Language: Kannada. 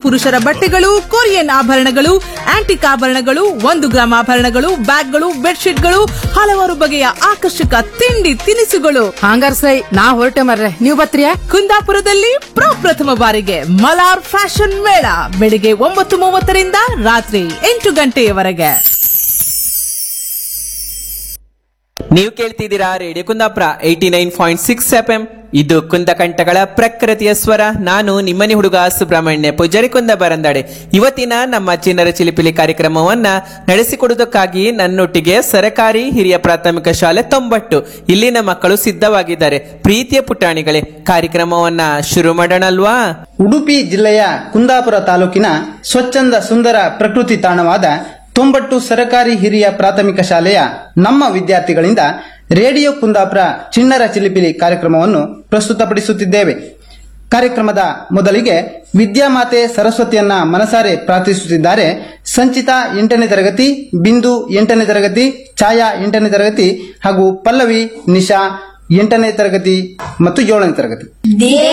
ಪುರುಷರ ಬಟ್ಟೆಗಳು ಕೊರಿಯನ್ ಆಭರಣಗಳು ಆಂಟಿಕ್ ಆಭರಣಗಳು ಒಂದು ಗ್ರಾಮ್ ಆಭರಣಗಳು ಬ್ಯಾಗ್ಗಳು ಬೆಡ್ಶೀಟ್ಗಳು ಹಲವಾರು ಬಗೆಯ ಆಕರ್ಷಕ ತಿಂಡಿ ತಿನಿಸುಗಳು ಹಂಗಾರ ಸೈ ನಾ ಹೊರಟೆ ಮರ್ರೆ ನೀವ್ ಬತ್ರಿಯಾ ಕುಂದಾಪುರದಲ್ಲಿ ಪ್ರಪ್ರಥಮ ಬಾರಿಗೆ ಮಲಾರ್ ಫ್ಯಾಷನ್ ಮೇಳ ಬೆಳಿಗ್ಗೆ ಒಂಬತ್ತು ಮೂವತ್ತರಿಂದ ರಾತ್ರಿ ಎಂಟು ಗಂಟೆಯವರೆಗೆ ನೀವು ಕೇಳ್ತಿದ್ದೀರಾ radio Kundapura eighty nine point six F M ಇದು ಕುಂದಕಂಠಗಳ ಪ್ರಕೃತಿಯ ಸ್ವರ ನಾನು ನಿಮ್ಮನೆ ಹುಡುಗ ಸುಬ್ರಹ್ಮಣ್ಯ ಪೂಜಾರಿ ಕುಂದ ಬರಂದಾಡೆ ಇವತ್ತಿನ ನಮ್ಮ ಚಿನ್ನರ ಚಿಲಿಪಿಲಿ ಕಾರ್ಯಕ್ರಮವನ್ನ ನಡೆಸಿಕೊಡುವುದಕ್ಕಾಗಿ ನನ್ನೊಟ್ಟಿಗೆ ಸರಕಾರಿ ಹಿರಿಯ ಪ್ರಾಥಮಿಕ ಶಾಲೆ ತೊಂಬಟ್ಟು ಇಲ್ಲಿನ ಮಕ್ಕಳು ಸಿದ್ಧವಾಗಿದ್ದಾರೆ ಪ್ರೀತಿಯ ಪುಟಾಣಿಗಳೇ ಕಾರ್ಯಕ್ರಮವನ್ನ ಶುರು ಮಾಡೋಣಲ್ವಾ ಉಡುಪಿ ಜಿಲ್ಲೆಯ ಕುಂದಾಪುರ ತಾಲೂಕಿನ ಸ್ವಚ್ಛಂದ ಸುಂದರ ಪ್ರಕೃತಿ ತಾಣವಾದ ತೊಂಬಟ್ಟು ಸರಕಾರಿ ಹಿರಿಯ ಪ್ರಾಥಮಿಕ ಶಾಲೆಯ ನಮ್ಮ ವಿದ್ಯಾರ್ಥಿಗಳಿಂದ ರೇಡಿಯೋ ಕುಂದಾಪುರ ಚಿಣ್ಣರ ಚಿಲಿಪಿಲಿ ಕಾರ್ಯಕ್ರಮವನ್ನು ಪ್ರಸ್ತುತಪಡಿಸುತ್ತಿದ್ದೇವೆ ಕಾರ್ಯಕ್ರಮದ ಮೊದಲಿಗೆ ವಿದ್ಯಾಮಾತೆ ಸರಸ್ವತಿಯನ್ನ ಮನಸಾರೆ ಪ್ರಾರ್ಥಿಸುತ್ತಿದ್ದಾರೆ ಸಂಚಿತಾ ಎಂಟನೇ ತರಗತಿ ಬಿಂದು ಎಂಟನೇ ತರಗತಿ ಛಾಯಾ ಎಂಟನೇ ತರಗತಿ ಹಾಗೂ ಪಲ್ಲವಿ ನಿಶಾ ಎಂಟನೇ ತರಗತಿ ಮತ್ತು ಏಳನೇ ತರಗತಿ